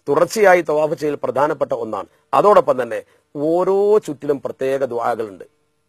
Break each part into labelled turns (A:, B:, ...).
A: തുടർച്ചയായി തവാഫ് ചെയ്യൽ പ്രധാനപ്പെട്ട ഒന്നാണ് അതോടൊപ്പം തന്നെ ഓരോ ചുറ്റിലും പ്രത്യേക ദ്വാകളുണ്ട്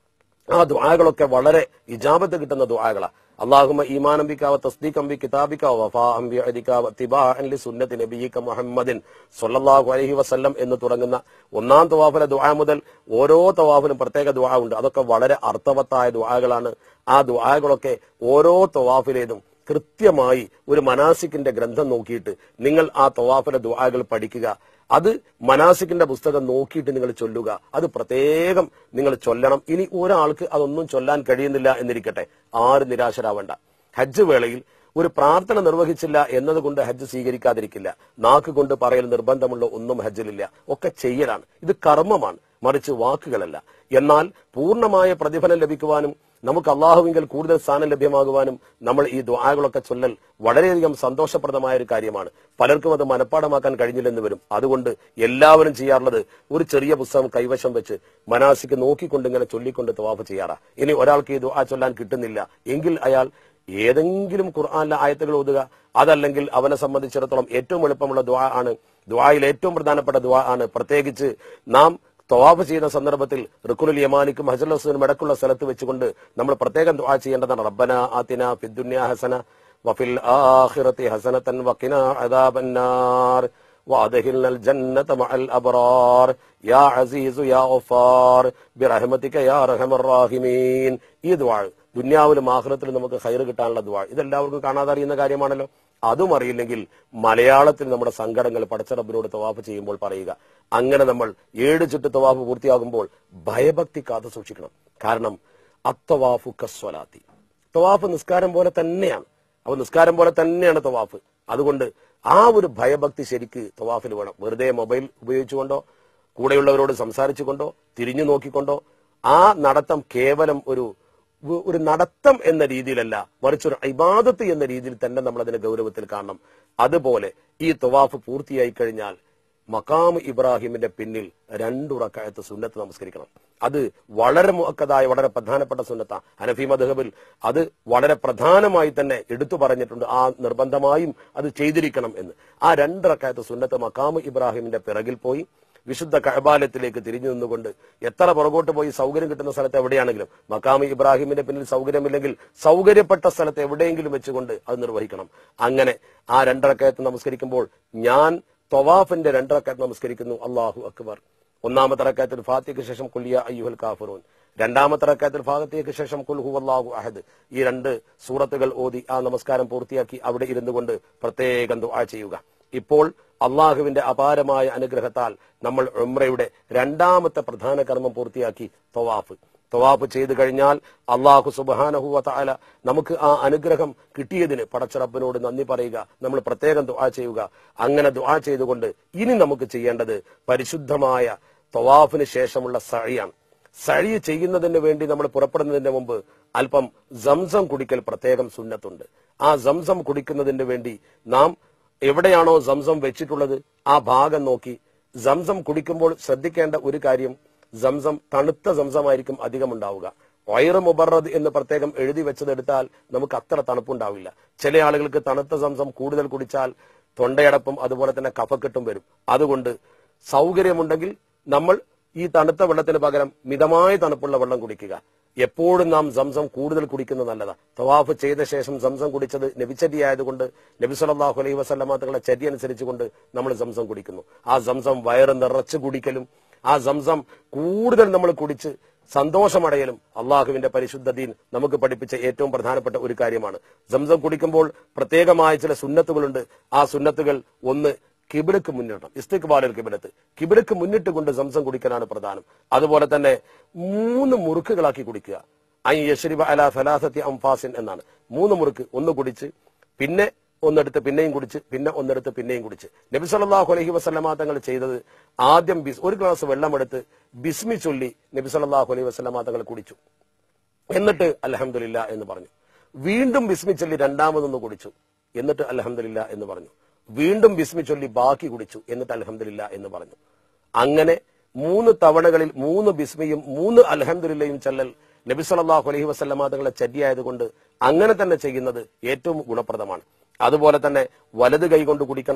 A: ആ ദ്വാകളൊക്കെ വളരെ ഇജാബത്ത് കിട്ടുന്ന ദ്വാകളാ അള്ളാഹുമ ഈമാനം ബിക വ തസ്ദീഖം ബി കിതാബിക വ വഫാഅൻ ബി അദിക വ ഇത്തിബാഅൻ ലി സുന്നത്തി നബിയിക മുഹമ്മദിൻ സ്വല്ലല്ലാഹു അലൈഹി വസല്ലം എന്ന് തുടങ്ങുന്ന ഒന്നാം തവാഫിലെ ദുആ മുതൽ ഓരോ തവാഫിലും പ്രത്യേക ദുആ ഉണ്ട് അതൊക്കെ വളരെ അർത്ഥവത്തായ ദുആകളാണ് ആ ദുആകളൊക്കെ ഓരോ തവാഫിലേതും കൃത്യമായി ഒരു മനാസിക്കിന്റെ ഗ്രന്ഥം നോക്കിയിട്ട് നിങ്ങൾ ആ തവാഫിലെ ദുആകൾ പഠിക്കുക അത് മനാസിക്കിന്റെ പുസ്തകം നോക്കിയിട്ട് നിങ്ങൾ ചൊല്ലുക അത് പ്രത്യേകം നിങ്ങൾ ചൊല്ലണം ഇനി ഒരാൾക്ക് അതൊന്നും ചൊല്ലാൻ കഴിയുന്നില്ല എന്നിരിക്കട്ടെ ആരും നിരാശരാവണ്ട ഹജ്ജ് വേളയിൽ ഒരു പ്രാർത്ഥന നിർവഹിച്ചില്ല എന്നതുകൊണ്ട് ഹജ്ജ് സ്വീകരിക്കാതിരിക്കില്ല നാക്ക് കൊണ്ട് പറയൽ നിർബന്ധമുള്ള ഒന്നും ഹജ്ജിലില്ല ഒക്കെ ചെയ്യലാണ് ഇത് കർമ്മമാണ് മറിച്ച് വാക്കുകളല്ല എന്നാൽ പൂർണ്ണമായ പ്രതിഫലം ലഭിക്കുവാനും നമുക്ക് അള്ളാഹുവിങ്കൽ കൂടുതൽ സ്ഥാനം ലഭ്യമാകുവാനും നമ്മൾ ഈ ദ്വാകളൊക്കെ ചൊല്ലൽ വളരെയധികം സന്തോഷപ്രദമായ ഒരു കാര്യമാണ് പലർക്കും അത് മനഃപ്പാടമാക്കാൻ കഴിഞ്ഞില്ലെന്ന് വരും അതുകൊണ്ട് എല്ലാവരും ചെയ്യാറുള്ളത് ഒരു ചെറിയ പുസ്തകം കൈവശം വെച്ച് മനാസിക്ക് നോക്കിക്കൊണ്ട് ഇങ്ങനെ ചൊല്ലിക്കൊണ്ട് തവാഫ് ചെയ്യാറാ ഇനി ഒരാൾക്ക് ഈ ദ്വാ ചൊല്ലാൻ കിട്ടുന്നില്ല എങ്കിൽ അയാൾ ഏതെങ്കിലും ഖുർആാനിലെ ആയത്തുകൾ ഓതുക അതല്ലെങ്കിൽ അവനെ സംബന്ധിച്ചിടത്തോളം ഏറ്റവും എളുപ്പമുള്ള ദ്വാ ആണ് ദ്വായിൽ ഏറ്റവും പ്രധാനപ്പെട്ട ദ്വാ ആണ് പ്രത്യേകിച്ച് നാം തവാഫ് ചെയ്യുന്ന സന്ദർഭത്തിൽ റുക്കുൽ യമാനിക്കും ഹജർ ഹസനും ഇടക്കുള്ള സ്ഥലത്ത് വെച്ചുകൊണ്ട് നമ്മൾ പ്രത്യേകം ദുആ ചെയ്യേണ്ടതാണ് റബ്ബന ആതിന ഫിദ്ദുന്യ ഹസന വഫിൽ ആഖിറതി ഹസനതൻ വഖിന അദാബന്നാർ وادخلنا الجنة مع الأبرار يا عزيز يا غفار برحمتك يا أرحم الراحمين ഈ ദുആ ദുന്യാവിലും ആഖിറത്തിലും നമുക്ക് ഖൈർ കിട്ടാനുള്ള ദുആ ഇതെല്ലാവർക്കും കാണാതെ അറിയുന്ന കാര്യമാണല്ലോ അതും അറിയില്ലെങ്കിൽ മലയാളത്തിൽ നമ്മുടെ സങ്കടങ്ങൾ പടച്ചറബിനോട് തവാഫ് ചെയ്യുമ്പോൾ പറയുക അങ്ങനെ നമ്മൾ ഏഴ് ചുറ്റ് തവാഫ് പൂർത്തിയാകുമ്പോൾ ഭയഭക്തി കാത്തു സൂക്ഷിക്കണം കാരണം അത്തവാഫു കസ്വലാത്തി തവാഫ് നിസ്കാരം പോലെ തന്നെയാണ് അപ്പൊ നിസ്കാരം പോലെ തന്നെയാണ് തവാഫ് അതുകൊണ്ട് ആ ഒരു ഭയഭക്തി ശരിക്ക് തവാഫിൽ വേണം വെറുതെ മൊബൈൽ ഉപയോഗിച്ചുകൊണ്ടോ കൂടെയുള്ളവരോട് സംസാരിച്ചുകൊണ്ടോ തിരിഞ്ഞു നോക്കിക്കൊണ്ടോ ആ നടത്തം കേവലം ഒരു വ- ഒരു നടത്തം എന്ന രീതിയിലല്ല മറിച്ച് ഒരു ഇബാദത്ത് എന്ന രീതിയിൽ തന്നെ നമ്മൾ അതിനെ ഗൗരവത്തിൽ കാണണം അതുപോലെ ഈ തവാഫ് പൂർത്തിയായി കഴിഞ്ഞാൽ മക്കാം ഇബ്രാഹിമിന്റെ പിന്നിൽ രണ്ടുറക്കായത്ത് സുന്നത്ത് നമസ്കരിക്കണം അത് വളരെ മുക്കതായ വളരെ പ്രധാനപ്പെട്ട സുന്നത്ത ഹനഫി മദ്ഹബിൽ അത് വളരെ പ്രധാനമായി തന്നെ എടുത്തു പറഞ്ഞിട്ടുണ്ട് ആ നിർബന്ധമായും അത് ചെയ്തിരിക്കണം എന്ന് ആ രണ്ടിറക്കായത്ത് സുന്നത്ത് മക്കാം ഇബ്രാഹിമിന്റെ പിറകിൽ പോയി വിശുദ്ധ കഹബാലയത്തിലേക്ക് തിരിഞ്ഞു നിന്നുകൊണ്ട് എത്ര പുറകോട്ട് പോയി സൗകര്യം കിട്ടുന്ന സ്ഥലത്ത് എവിടെയാണെങ്കിലും മക്കാമി ഇബ്രാഹിമിന്റെ പിന്നിൽ സൗകര്യമില്ലെങ്കിൽ സൗകര്യപ്പെട്ട സ്ഥലത്ത് എവിടെയെങ്കിലും വെച്ചുകൊണ്ട് അത് നിർവഹിക്കണം അങ്ങനെ ആ രണ്ടറക്കയത്ത് നമസ്കരിക്കുമ്പോൾ ഞാൻ തൊവാഫിന്റെ രണ്ടറക്കയത്ത് നമസ്കരിക്കുന്നു അള്ളാഹു അക്ബർ ഒന്നാമത്തെ റക്കയത്തിൽ ഫാത്തിക്ക് ശേഷം കുല്യ അയ്യുഹൽ കാഫറൂൻ രണ്ടാമത്തെ റക്കയത്തിൽ ഫാത്തിക്ക് ശേഷം കുൽഹു അള്ളാഹു അഹദ് ഈ രണ്ട് സൂറത്തുകൾ ഓതി ആ നമസ്കാരം പൂർത്തിയാക്കി അവിടെ ഇരുന്നു കൊണ്ട് പ്രത്യേകം ദുആ ചെയ്യുക ഇപ്പോൾ അള്ളാഹുവിന്റെ അപാരമായ അനുഗ്രഹത്താൽ നമ്മൾ ഉംറയുടെ രണ്ടാമത്തെ പ്രധാന കർമ്മം പൂർത്തിയാക്കി തവാഫ് തവാഫ് ചെയ്തു കഴിഞ്ഞാൽ അള്ളാഹു സുബാനഹുവ താല നമുക്ക് ആ അനുഗ്രഹം കിട്ടിയതിന് പടച്ചറബിനോട് നന്ദി പറയുക നമ്മൾ പ്രത്യേകം ദുആ ചെയ്യുക അങ്ങനെ ദുആ ചെയ്തുകൊണ്ട് ഇനി നമുക്ക് ചെയ്യേണ്ടത് പരിശുദ്ധമായ തവാഫിന് ശേഷമുള്ള സഴിയാണ് സഴി ചെയ്യുന്നതിന് വേണ്ടി നമ്മൾ പുറപ്പെടുന്നതിന് മുമ്പ് അല്പം സംസം കുടിക്കൽ പ്രത്യേകം സുന്നത്തുണ്ട് ആ സംസം കുടിക്കുന്നതിന് വേണ്ടി നാം എവിടെയാണോ സംസം വെച്ചിട്ടുള്ളത് ആ ഭാഗം നോക്കി സംസം കുടിക്കുമ്പോൾ ശ്രദ്ധിക്കേണ്ട ഒരു കാര്യം സംസം തണുത്ത സംസമായിരിക്കും അധികം ഉണ്ടാവുക വയറ് മുബറദ് എന്ന് പ്രത്യേകം എഴുതി വെച്ചതെടുത്താൽ നമുക്ക് അത്ര തണുപ്പുണ്ടാവില്ല ചില ആളുകൾക്ക് തണുത്ത സംസം കൂടുതൽ കുടിച്ചാൽ തൊണ്ടയടപ്പും അതുപോലെ തന്നെ കഫക്കെട്ടും വരും അതുകൊണ്ട് സൗകര്യമുണ്ടെങ്കിൽ നമ്മൾ ഈ തണുത്ത വെള്ളത്തിന് പകരം മിതമായ തണുപ്പുള്ള വെള്ളം കുടിക്കുക എപ്പോഴും നാം സംസം കൂടുതൽ കുടിക്കുന്നത് നല്ലതാ തവാഫ് ചെയ്ത ശേഷം സംസം കുടിച്ചത് നബിച്ചരിയായതുകൊണ്ട് നബി സല്ലല്ലാഹു അലൈഹി വസല്ലമ തങ്ങളുടെ ചരി അനുസരിച്ചുകൊണ്ട് നമ്മൾ സംസം കുടിക്കുന്നു ആ സംസം വയറ് നിറച്ച് കുടിക്കലും ആ സംസം കൂടുതൽ നമ്മൾ കുടിച്ച് സന്തോഷമടയലും അള്ളാഹുവിന്റെ പരിശുദ്ധ ദീൻ നമുക്ക് പഠിപ്പിച്ച ഏറ്റവും പ്രധാനപ്പെട്ട ഒരു കാര്യമാണ് സംസം കുടിക്കുമ്പോൾ പ്രത്യേകമായ ചില സുന്നത്തുകളുണ്ട് ആ സുന്നത്തുകൾ ഒന്ന് കിബിലക്ക് മുന്നിടണം ഇസ്തിക്ബാലൽ കിബിലത്ത് കിബിലക്ക് മുന്നിട്ട് കൊണ്ട് സംസം കുടിക്കലാണ് പ്രധാനം അതുപോലെ തന്നെ മൂന്ന് മുറുക്കുകളാക്കി കുടിക്കുക ഐ യശ്രിബ അല ഫലാസത്തി അംഫാസിൻ എന്നാണ് മൂന്ന് മുറുക്ക് ഒന്ന് കുടിച്ച് പിന്നെ ഒന്നെടുത്ത് പിന്നെയും കുടിച്ച് പിന്നെ ഒന്നെടുത്ത് പിന്നെയും കുടിച്ച് നബി സല്ലല്ലാഹു അലൈഹി വസല്ലമ തങ്ങൾ ചെയ്തത് ആദ്യം ബിസ് ഒരു ഗ്ലാസ് വെള്ളമെടുത്ത് ബിസ്മി ചൊല്ലി നബി സല്ലല്ലാഹു അലൈഹി വസല്ലമ തങ്ങൾ കുടിച്ചു എന്നിട്ട് അൽഹംദുലില്ല എന്ന് പറഞ്ഞു വീണ്ടും ബിസ്മി ചൊല്ലി രണ്ടാമതൊന്ന് കുടിച്ചു എന്നിട്ട് അൽഹംദുലില്ല എന്ന് പറഞ്ഞു വീണ്ടും ബിസ്മി ചൊല്ലി ബാക്കി കുടിച്ചു എന്നിട്ട് അൽഹംദുലില്ല എന്ന് പറഞ്ഞു അങ്ങനെ മൂന്ന് തവണകളിൽ മൂന്ന് ബിസ്മിയും മൂന്ന് അൽഹംദുലില്ലയും ചൊല്ലൽ നബി സല്ലല്ലാഹു അലൈഹി വസല്ലമ തങ്ങളെ ചര്യായതുകൊണ്ട് അങ്ങനെ തന്നെ ചെയ്യുന്നത് ഏറ്റവും ഗുണപ്രദമാണ് അതുപോലെ തന്നെ വലത് കൈ കൊണ്ട് കുടിക്കണം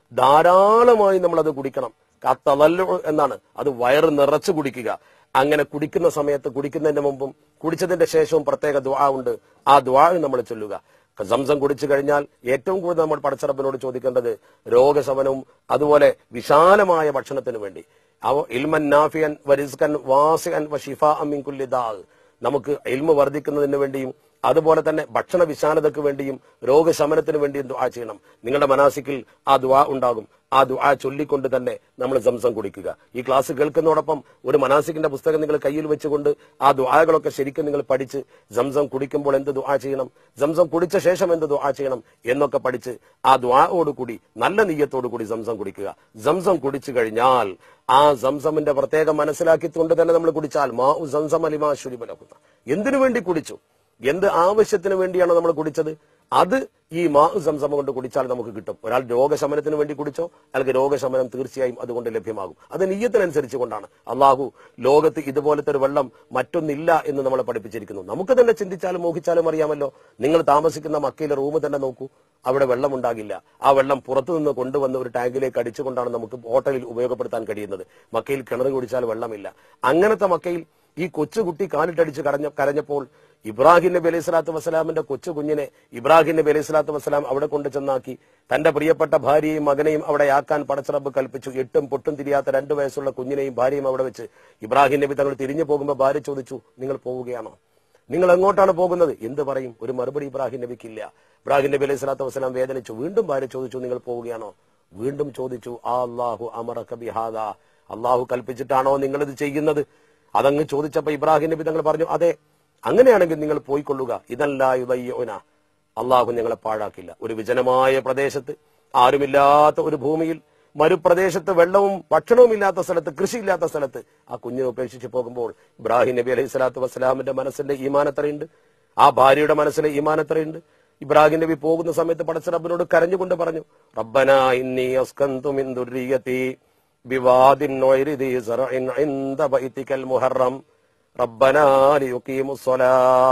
A: ധാരാളമായി നമ്മൾ അത് കുടിക്കണം കത്തലല്ലു എന്നാണ് അത് വയറ് നിറച്ച് കുടിക്കുക അങ്ങനെ കുടിക്കുന്ന സമയത്ത് കുടിക്കുന്നതിന് മുമ്പും കുടിച്ചതിന്റെ ശേഷവും പ്രത്യേക ദ്വാ ഉണ്ട് ആ ദ്വാ നമ്മൾ ചൊല്ലുക സംസം കുടിച്ചു കഴിഞ്ഞാൽ ഏറ്റവും കൂടുതൽ നമ്മൾ പടച്ചറപ്പിനോട് ചോദിക്കേണ്ടത് രോഗശമനവും അതുപോലെ വിശാലമായ ഭക്ഷണത്തിന് വേണ്ടി അവ ഇൽമൻ നാഫിയൻ വരിസ്കൻ വാസിയൻ വഷിഫ അമ്മിൻ കുല്ലി ദാ നമുക്ക് ഇൽമ വർദ്ധിക്കുന്നതിന് വേണ്ടിയും അതുപോലെ തന്നെ ഭക്ഷണ വിശാലതയ്ക്ക് വേണ്ടിയും രോഗശമനത്തിന് വേണ്ടിയും ദുആ ചെയ്യണം നിങ്ങളുടെ മനാസിക്കിൽ ആ ദുആ ഉണ്ടാകും ആ ദുആ ചൊല്ലിക്കൊണ്ട് തന്നെ നമ്മൾ സംസം കുടിക്കുക ഈ ക്ലാസ് കേൾക്കുന്നതോടൊപ്പം ഒരു മനാസിക്കിന്റെ പുസ്തകം നിങ്ങൾ കയ്യിൽ വെച്ചുകൊണ്ട് ആ ദുആകളൊക്കെ ശരിക്കും നിങ്ങൾ പഠിച്ച് സംസം കുടിക്കുമ്പോൾ എന്ത് ദുആ ചെയ്യണം സംസം കുടിച്ച ശേഷം എന്ത് ദുആ ചെയ്യണം എന്നൊക്കെ പഠിച്ച് ആ ദുആയോട് കൂടി നല്ല നീയത്തോടു കൂടി സംസം കുടിക്കുക സംസം കുടിച്ചു കഴിഞ്ഞാൽ ആ സംസമിന്റെ പ്രത്യേകം മനസ്സിലാക്കിക്കൊണ്ട് തന്നെ നമ്മൾ കുടിച്ചാൽ മാ ഉ സംസം അലിമാ ശുരിബലക്കുന്ന എന്തിനു വേണ്ടി കുടിച്ചു എന്ത് ആവശ്യത്തിന് വേണ്ടിയാണ് നമ്മൾ കുടിച്ചത് അത് ഈ മാ സംസം കൊണ്ട് കുടിച്ചാൽ നമുക്ക് കിട്ടും ഒരാൾ രോഗശമനത്തിന് വേണ്ടി കുടിച്ചോ അല്ലെങ്കിൽ രോഗശമനം തീർച്ചയായും അതുകൊണ്ട് ലഭ്യമാകും അത് നീയത്തിനനുസരിച്ച് കൊണ്ടാണ് അള്ളാഹു ലോകത്ത് ഇതുപോലത്തെ ഒരു വെള്ളം മറ്റൊന്നില്ല എന്ന് നമ്മളെ പഠിപ്പിച്ചിരിക്കുന്നു നമുക്ക് തന്നെ ചിന്തിച്ചാലും മോഹിച്ചാലും അറിയാമല്ലോ നിങ്ങൾ താമസിക്കുന്ന മക്കയിലെ റൂം തന്നെ നോക്കൂ അവിടെ വെള്ളം ഉണ്ടാകില്ല ആ വെള്ളം പുറത്തു നിന്ന് കൊണ്ടുവന്ന് ഒരു ടാങ്കിലേക്ക് അടിച്ചുകൊണ്ടാണ് നമുക്ക് ഹോട്ടലിൽ ഉപയോഗപ്പെടുത്താൻ കഴിയുന്നത് മക്കയിൽ കിണർ കുടിച്ചാൽ വെള്ളമില്ല അങ്ങനത്തെ മക്കയിൽ ഈ കൊച്ചുകുട്ടി കാലിട്ടടിച്ച് കരഞ്ഞ കരഞ്ഞപ്പോൾ ഇബ്രാഹിം നബി അലൈഹി സ്വലാത്തു വസ്സലാമിന്റെ കൊച്ചു കുഞ്ഞിനെ ഇബ്രാഹിം നബി അലൈഹി സ്വലാത്തു വസ്സലാം അവിടെ കൊണ്ട് ചെന്നാക്കി തന്റെ പ്രിയപ്പെട്ട ഭാര്യയും മകനെയും അവിടെ ആക്കാൻ പടച്ചിറപ്പ് കൽപ്പിച്ചു എട്ടും പൊട്ടും തിരിയാത്ത രണ്ടു വയസ്സുള്ള കുഞ്ഞിനെയും ഭാര്യയും അവിടെ വെച്ച് ഇബ്രാഹിം നബി തങ്ങൾ തിരിഞ്ഞു പോകുമ്പോൾ ഭാര്യ ചോദിച്ചു നിങ്ങൾ പോവുകയാണോ നിങ്ങൾ എങ്ങോട്ടാണ് പോകുന്നത് എന്ത് പറയും ഒരു മറുപടി ഇബ്രാഹിം നബിക്കില്ല ഇബ്രാഹിം നബി അലൈഹി സ്വലാത്തു വസ്സലാം വേദനിച്ചു വീണ്ടും ഭാര്യ ചോദിച്ചു നിങ്ങൾ പോവുകയാണോ വീണ്ടും ചോദിച്ചു ആ അള്ളാഹു അമറക ബിഹാദ അള്ളാഹു കൽപ്പിച്ചിട്ടാണോ നിങ്ങൾ ഇത് ചെയ്യുന്നത് അതങ്ങ് ചോദിച്ചപ്പോ ഇബ്രാഹിം നബി തങ്ങൾ പറഞ്ഞു അതെ അങ്ങനെയാണെങ്കിൽ നിങ്ങൾ പോയിക്കൊള്ളുക ഇതല്ല യുദയ്യോന അള്ളാഹു ഞങ്ങളെ പാഴാക്കില്ല ഒരു വിജനമായ പ്രദേശത്ത് ആരുമില്ലാത്ത ഒരു ഭൂമിയിൽ മരുപ്രദേശത്ത് വെള്ളവും ഭക്ഷണവും ഇല്ലാത്ത സ്ഥലത്ത് കൃഷിയില്ലാത്ത സ്ഥലത്ത് ആ കുഞ്ഞിനെ ഉപേക്ഷിച്ച് പോകുമ്പോൾ ഇബ്രാഹിം നബി അലൈഹി സ്വലാത്തു വസ്സലാമിന്റെ മനസ്സിന്റെ ഈമാനത്രയുണ്ട് ആ ഭാര്യയുടെ മനസ്സിലെ ഈമാനത്രയുണ്ട് ഇബ്രാഹിം നബി പോകുന്ന സമയത്ത് പടച്ച റബ്ബിനോട് കരഞ്ഞുകൊണ്ട് പറഞ്ഞു റബ്ബന ഇന്നി അസ്കന്തു മിൻ ദുർരിയതി ബിവാദിൻ ഗൈരി ദീ സറഇൻ ഇൻദ ബൈതികൽ മുഹറം റബ്ബന ലിയുഖീമുസ്സലാ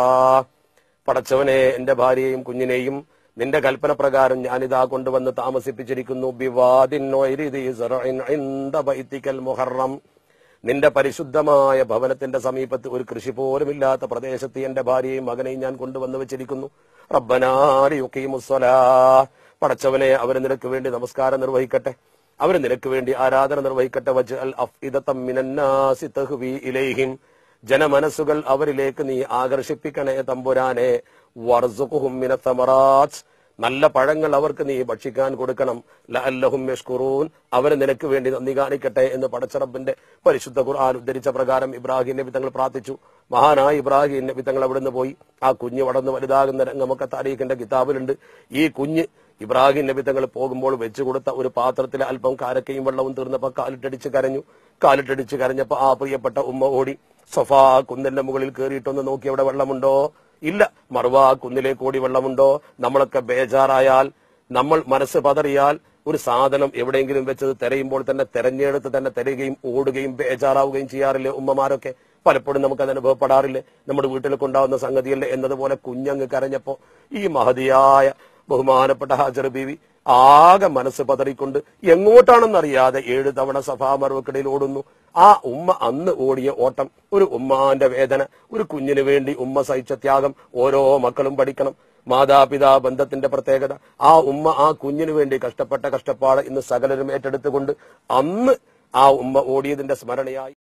A: പടച്ചവനെ എന്റെ ഭാര്യയെയും കുഞ്ഞിനെയും നിന്റെ കൽപ്പന പ്രകാരം ഞാനിതാ കൊണ്ടുവന്ന് താമസിപ്പിച്ചിരിക്കുന്നു ബിവാദിൻ ഗൈരി ദീ സറഇൻ ഇൻദ ബൈതികൽ മുഹറം നിന്റെ പരിശുദ്ധമായ ഭവനത്തിന്റെ സമീപത്ത് ഒരു കൃഷി പോലും ഇല്ലാത്ത പ്രദേശത്ത് എന്റെ ഭാര്യയും മകനെയും ഞാൻ കൊണ്ടുവന്ന് വെച്ചിരിക്കുന്നു റബ്ബനാലിയുക്കീമുസ്സലാ പടച്ചവനെ അവർ നിനക്ക് വേണ്ടി നമസ്കാരം നിർവഹിക്കട്ടെ അവർ നിനക്ക് വേണ്ടി ആരാധന നിർവഹിക്കട്ടെ വജ് അൽ അഫ്ഇദതം മിനന്നാസി തഹ്വി ഇലൈഹിം ജനമനസ്സുകൾ അവരിലേക്ക് നീ ആകർഷിപ്പിക്കണേ തമ്പുരാനെ വർസുഖുഹും മിനത്തമറാത്ത് നല്ല പഴങ്ങൾ അവർക്ക് നീ ഭക്ഷിക്കാൻ കൊടുക്കണം ലഅല്ലഹും യഷ്കുറൂൻ അവര് നിനക്ക് വേണ്ടി നന്ദി കാണിക്കട്ടെ എന്ന് പടച്ചറബിന്റെ പരിശുദ്ധ ഖുർആൻ ഉദ്ധരിച്ച പ്രകാരം ഇബ്രാഹിം നബി തങ്ങൾ പ്രാർത്ഥിച്ചു മഹാനായ ഇബ്രാഹിം നബി തങ്ങൾ അവിടുന്ന് പോയി ആ കുഞ്ഞ് വളർന്ന് വലുതാകുന്ന രംഗമൊക്കെ താരീഖിന്റെ കിതാബിലുണ്ട് ഈ കുഞ്ഞ് ഇബ്രാഹിം നബി തങ്ങൾ പോകുമ്പോൾ വെച്ചു കൊടുത്ത ഒരു പാത്രത്തിൽ അല്പം കാരക്കയും വെള്ളവും തീർന്നപ്പോ കാലിട്ടടിച്ച് കരഞ്ഞു കാലിട്ടടിച്ച് കരഞ്ഞപ്പോ ആ പ്രിയപ്പെട്ട ഉമ്മ ഓടി സൊഫാ കുന്നിന്റെ മുകളിൽ കയറിയിട്ടൊന്ന് നോക്കി അവിടെ വെള്ളമുണ്ടോ ഇല്ല മറുവ കുന്നിലേക്ക് ഓടി വെള്ളമുണ്ടോ നമ്മളൊക്കെ ബേജാറായാൽ നമ്മൾ മനസ്സ് പതറിയാൽ ഒരു സാധനം എവിടെയെങ്കിലും വെച്ചത് തെരയുമ്പോൾ തന്നെ തെരഞ്ഞെടുത്ത് തന്നെ തെരയുകയും ഓടുകയും ബേജാറാവുകയും ചെയ്യാറില്ലേ ഉമ്മമാരൊക്കെ പലപ്പോഴും നമുക്ക് അത് അനുഭവപ്പെടാറില്ലേ നമ്മുടെ വീട്ടിലൊക്കെ ഉണ്ടാവുന്ന സംഗതിയല്ലേ എന്നതുപോലെ കുഞ്ഞങ്ങ് കരഞ്ഞപ്പോ ഈ മഹതിയായ ബഹുമാനപ്പെട്ട ഹാജർ ബീവി ആകെ മനസ്സ് പതറിക്കൊണ്ട് എങ്ങോട്ടാണെന്നറിയാതെ ഏഴ് തവണ സഭാമർവക്കിടയിൽ ഓടുന്നു ആ ഉമ്മ അന്ന് ഓടിയ ഓട്ടം ഒരു ഉമ്മാന്റെ വേദന ഒരു കുഞ്ഞിന് വേണ്ടി ഉമ്മ സഹിച്ച ത്യാഗം ഓരോ മക്കളും പഠിക്കണം മാതാപിതാ ബന്ധത്തിന്റെ പ്രത്യേകത ആ ഉമ്മ ആ കുഞ്ഞിന് വേണ്ടി കഷ്ടപ്പെട്ട കഷ്ടപ്പാട് ഇന്ന് സകലരും ഏറ്റെടുത്തുകൊണ്ട് അന്ന് ആ ഉമ്മ ഓടിയതിന്റെ സ്മരണയായി